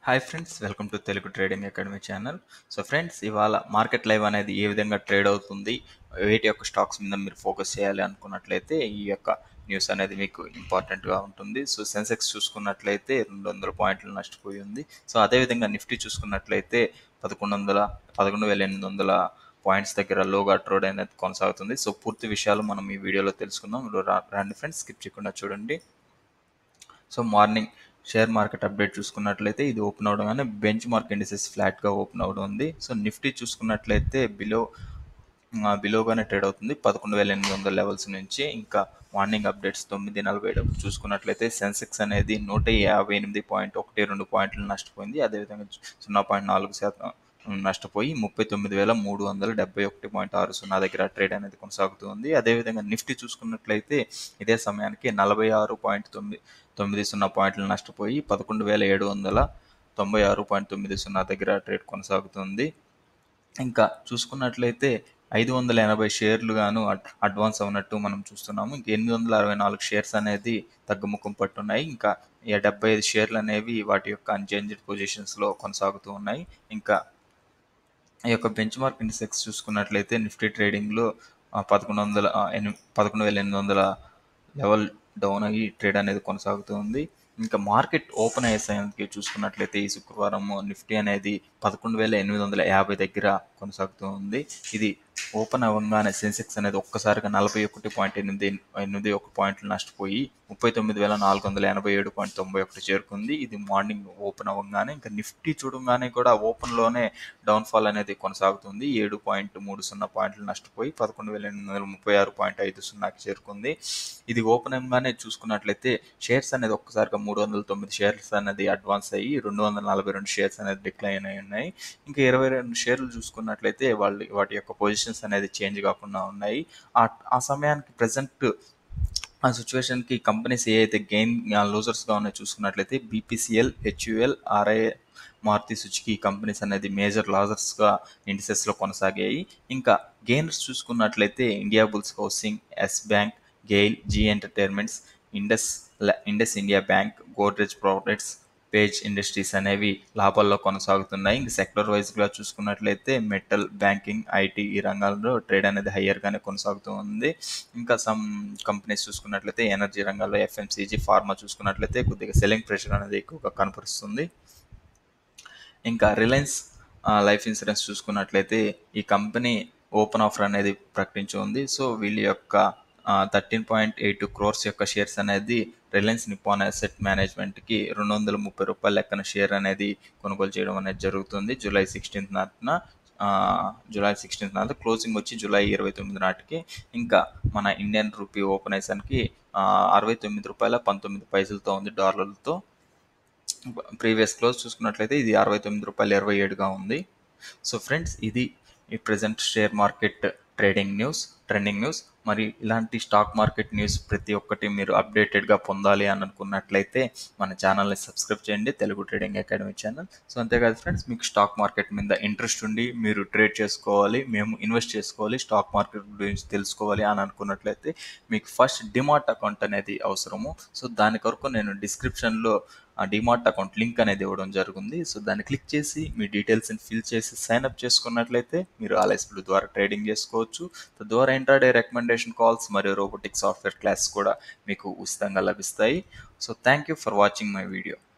hi friends welcome to Telugu trading academy channel so friends ఇవాళ market live అనేది ఏ విధంగా ట్రేడ్ అవుతుంది వేటి యొక్క స్టాక్స్ మీద మీరు ఫోకస్ చేయాలి అనుకున్నట్లయితే ఈ యొక్క న్యూస్ అనేది మీకు ఇంపార్టెంట్గా ఉంటుంది సో సెన్సెక్స్ చూసుకున్నట్లయితే రెండు వందల పాయింట్లు నష్టపోయి ఉంది సో అదేవిధంగా నిఫ్టీ చూసుకున్నట్లయితే పదకొండు వందల పదకొండు వేల ఎనిమిది వందల పాయింట్స్ దగ్గర లోగా ట్రోడ్ అనేది కొనసాగుతుంది సో పూర్తి విషయాలు మనం ఈ వీడియోలో తెలుసుకుందాం మీరు రా- రండి ఫ్రెండ్స్ స్కిప్ చేయకుండా చూడండి so morning share market update చూసుకున్నట్లయితే ఇది ఓపెన్ అవడంగానే బెంచ్ మార్క్ ఇండిసెస్ ఫ్లాట్గా ఓపెన్ అవడం ఉంది సో నిఫ్టీ చూసుకున్నట్లయితే బిలో బిలోగానే ట్రేడ్ అవుతుంది పదకొండు వేల ఎనిమిది వందల లెవెల్స్ నుంచి ఇంకా మార్నింగ్ అప్డేట్స్ తొమ్మిది నలభై ఏడు చూసుకున్నట్లయితే సెన్సెక్స్ అనేది నూట యాభై ఎనిమిది పాయింట్ ఒకటి రెండు పాయింట్లు నష్టపోయింది అదేవిధంగా సున్నా పాయింట్ నాలుగు శాతం నష్టపోయి ముప్పై తొమ్మిది వేల మూడు వందల డెబ్బై ఒకటి పాయింట్ ఆరు సున్నా దగ్గర ట్రేడ్ అనేది కొనసాగుతుంది అదేవిధంగా నిఫ్టీ చూసుకున్నట్లయితే ఇదే సమయానికి నలభై ఆరు పాయింట్ తొమ్మిది తొమ్మిది సున్నా పాయింట్లు నష్టపోయి పదకొండు వేల ఏడు వందల తొంభై ఆరు పాయింట్ తొమ్మిది సున్నా దగ్గర ట్రేడ్ కొనసాగుతుంది ఇంకా చూసుకున్నట్లయితే ఐదు వందల ఎనభై షేర్లు గాను అడ్- అడ్వాన్స్ అవునట్టు మనం చూస్తున్నాము ఇంకా ఎనిమిది వందల అరవై నాలుగు షేర్స్ అనేది తగ్గుముఖం పట్టున్నాయి ఇంకా ఈ డెబ్బై ఐదు షేర్లు అనేవి వాటి యొక్క అన్చేంజ్డ్ పొజిషన్స్లో కొనసాగుతూ ఉన్నాయి ఇంకా ఈ యొక్క బెంచ్ మార్క్ ఇండెక్స్ చూసుకున్నట్లయితే నిఫ్టీ ట్రేడింగ్లో పదకొండు వందల ఆ, ఎనిమి పదకొండు వేల ఎనిమిది వందల లెవెల్ డౌన్ అయ్యి ట్రేడ్ అనేది కొనసాగుతుంది ఇంకా మార్కెట్ ఓపెన్ అయ్యే సమయానికి చూసుకున్నట్లయితే ఈ శుక్రవారం నిఫ్టీ అనేది పదకొండు వేల ఎనిమిది వందల యాభై దగ్గర కొనసాగుతూ ఉంది ఇది ఓపెన్ అవ్వగానే సెన్సెక్స్ అనేది ఒక్కసారిగా నలభై ఒకటి పాయింట్ ఎనిమిది ఎనిమిది ఒక పాయింట్లు నష్టపోయి ముప్పై తొమ్మిది వేల నాలుగు వందల ఎనభై ఏడు పాయింట్ తొంభై ఒకటి చేరుకుంది ఇది మార్నింగ్ ఓపెన్ అవ్వగానే ఇంకా నిఫ్టీ చూడగానే కూడా ఓపెన్లోనే డౌన్ఫాల్ అనేది కొనసాగుతుంది ఏడు పాయింట్ మూడు సున్నా పాయింట్లు నష్టపోయి పదకొండు వేల ఎనిమిది వందల ముప్పై ఆరు పాయింట్ ఐదు సున్నాకి చేరుకుంది ఇది ఓపెన్ అవ్వగానే చూసుకున్నట్లయితే షేర్స్ అనేది ఒక్కసారిగా మూడు వందల తొమ్మిది షేర్స్ అనేది అడ్వాన్స్ అయ్యి రెండు వందల నలభై రెండు షేర్స్ అనేది డిక్లైన్ అయి ఉన్నాయి ఇంకా ఇరవై రెండు షేర్లు చూసుకున్నట్లయితే వాళ్ళు వాటి యొక్క పొజిషన్స్ అనేది చేంజ్ కాకుండా ఉన్నాయి ఆ ఆ సమయానికి ప్రజెంట్ ఆ సిచ్యువేషన్కి కంపెనీస్ ఏ అయితే గెయిన్ లూజర్స్గా ఉన్నాయో చూసుకున్నట్లయితే BPCL HUL RI Maruti Suzuki companies అనేది మేజర్ లాజర్స్గా ఇండిసెస్లో కొనసాగాయి ఇంకా గెయినర్స్ చూసుకున్నట్లయితే India bulls housing yes bank GAIL Zee entertainments Indus Indus India bank Godrej products page industries అనేవి లాభాల్లో కొనసాగుతున్నాయి ఇంక సెక్టర్ వైజ్గా చూసుకున్నట్లయితే మెటల్ బ్యాంకింగ్ ఐటీ ఈ రంగాల్లో ట్రేడ్ అనేది హయ్యర్గానే కొనసాగుతూ ఉంది ఇంకా సమ్ కంపెనీస్ చూసుకున్నట్లయితే ఎనర్జీ రంగాల్లో ఎఫ్ఎంసీజీ ఫార్మా చూసుకున్నట్లయితే కొద్దిగా సెల్లింగ్ ప్రెషర్ అనేది ఎక్కువగా కనపరుస్తుంది ఇంకా రిలయన్స్ లైఫ్ ఇన్సూరెన్స్ చూసుకున్నట్లయితే ఈ కంపెనీ ఓపెన్ ఆఫర్ అనేది ప్రకటించి ఉంది సో వీళ్ళ యొక్క థర్టీన్ పాయింట్ ఎయిట్ క్రోర్స్ యొక్క షేర్స్ అనేది రిలయన్స్ నిప్పాన్ అసెట్ మేనేజ్మెంట్కి రెండు వందల ముప్పై రూపాయల లెక్కన షేర్ అనేది కొనుగోలు చేయడం అనేది జరుగుతుంది జూలై సిక్స్టీన్త్ నాటిన ఆ, జూలై సిక్స్టీన్త్ నాటి క్లోజింగ్ వచ్చి జూలై ఇరవై తొమ్మిది నాటికి ఇంకా మన ఇండియన్ రూపీ ఓపెన్ అయ్యేసరికి అరవై తొమ్మిది రూపాయల పంతొమ్మిది పైసలతో ఉంది డాలర్లతో ప్రీవియస్ క్లోజ్ చూసుకున్నట్లయితే ఇది అరవై తొమ్మిది రూపాయలు ఇరవై ఏడుగా ఉంది సో ఫ్రెండ్స్ ఇది ఈ present share market trading news trending news మరి ఇలాంటి స్టాక్ మార్కెట్ న్యూస్ ప్రతి ఒక్కటి మీరు అప్డేటెడ్గా పొందాలి అని అనుకున్నట్లయితే మన ఛానల్ని సబ్స్క్రైబ్ చేయండి Telugu trading academy channel so అంతేకాదు ఫ్రెండ్స్ మీకు స్టాక్ మార్కెట్ మీద ఇంట్రెస్ట్ ఉండి మీరు ట్రేడ్ చేసుకోవాలి మేము ఇన్వెస్ట్ చేసుకోవాలి స్టాక్ మార్కెట్ గురించి తెలుసుకోవాలి అని అనుకున్నట్లయితే మీకు ఫస్ట్ డిమాట్ అకౌంట్ అనేది అవసరము సో దాని కొరకు నేను డిస్క్రిప్షన్లో ఆ డిమార్ట్ అకౌంట్ లింక్ అనేది ఇవ్వడం జరిగింది సో దాన్ని క్లిక్ చేసి మీ డీటెయిల్స్ని ఫిల్ చేసి సైన్ అప్ చేసుకున్నట్లయితే మీరు ఆలస్పుల ద్వారా ట్రేడింగ్ చేసుకోవచ్చు తద్వారా ఇంట్రాడే రికమెండేషన్ కాల్స్ మరియు రోబోటిక్ సాఫ్ట్వేర్ క్లాస్ కూడా మీకు ఉచితంగా లభిస్తాయి so thank you for watching my video